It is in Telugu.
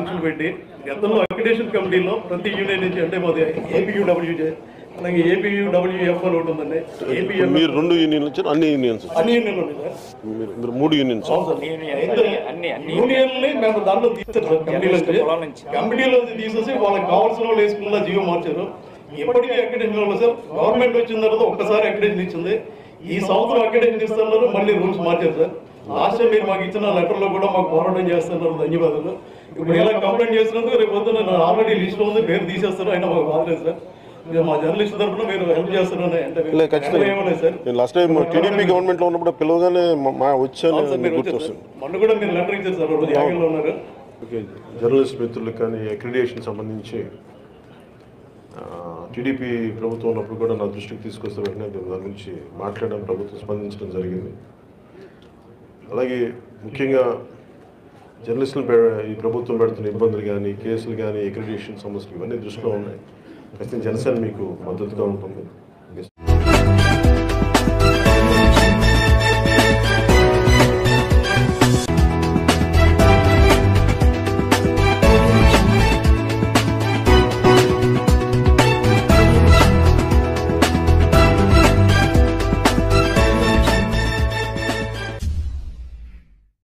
కూర్చోబెట్టి గతంలో అక్రిడేషన్ కమిటీలో ప్రతి యూనియన్ నుంచి అంటే మాది ఏపీయూడబ్ల్యూజే అలాగే ఏపీయూడబ్ల్యూఎఫ్ అని ఒకటి ఉందండి ఏపీఎం మీరు రెండు యూనియన్లు వచ్చారు అన్ని యూనియన్స్ వచ్చారు అన్ని యూనియన్లు ఉన్నాయి సార్ మీరు మీరు మూడు యూనియన్స్ అవును సార్. అన్ని అన్ని అన్ని యూనియన్ని మేము దాంట్లో తీస్తారు సార్ కమిటీలో పొలాల నుంచి. కమిటీలో తీసేసి వాళ్ళకి కావాల్సిన వాళ్ళు వేసుకున్న జీవో మార్చారు ఇప్పటికీ అక్రిడేషన్ వాళ్ళు సార్ గవర్నమెంట్ వచ్చిన తర్వాత ఒక్కసారి అక్రిడేషన్ ఇచ్చింది ఈ సంవత్సరం అక్రిడేషన్ ఇస్తున్నారు మళ్ళీ రూల్స్ మార్చారు సార్ లాస్ట్ టైం మీరు మాకు ఇచ్చిన లెటర్లో కూడా మాకు పోరాటం చేస్తున్నారు ధన్యవాదాలు ఇప్పుడు ఇలా కంప్లైంట్ చేసినందుకు రేపు పొద్దున నేను ఆల్రెడీ లిస్ట్ ఉంది పేరు తీసేస్తారు అయినా మాకు బాధలేదు సార్ ఇక మా జర్నలిస్ట్ తరఫున మీరు హెల్ప్ చేస్తారని అంటే లేదు ఖచ్చితంగా ఏమలేదు సార్ నేను లాస్ట్ టైం టీడీపీ గవర్నమెంట్ లో ఉన్నప్పుడు పిలవగానే మా- మా వచ్చాను అవును సార్ మీరు గుర్తు వచ్చారు వస్తుంది సార్. మొన్న కూడా మీరు లెటర్ ఇచ్చారు సార్ రోజు యాగంలో ఉన్నారు ఓకే జర్నలిస్ట్ మిత్రులకు కానీ అక్రిడియేషన్ సంబంధించి ఆ, టీడీపీ ప్రభుత్వం ఉన్నప్పుడు కూడా నా దృష్టికి తీసుకొస్తే వెంటనే నేను దాని గురించి మాట్లాడడం ప్రభుత్వం స్పందించడం జరిగింది అలాగే ముఖ్యంగా జర్నలిస్టులు పె- ఈ ప్రభుత్వం పెడుతున్న ఇబ్బందులు కానీ కేసులు కానీ అక్రిడియేషన్ సమస్యలు ఇవన్నీ దృష్టిలో ఉన్నాయి ఖచ్చితంగా జనసేన మీకు మద్దతుగా ఉంటుంది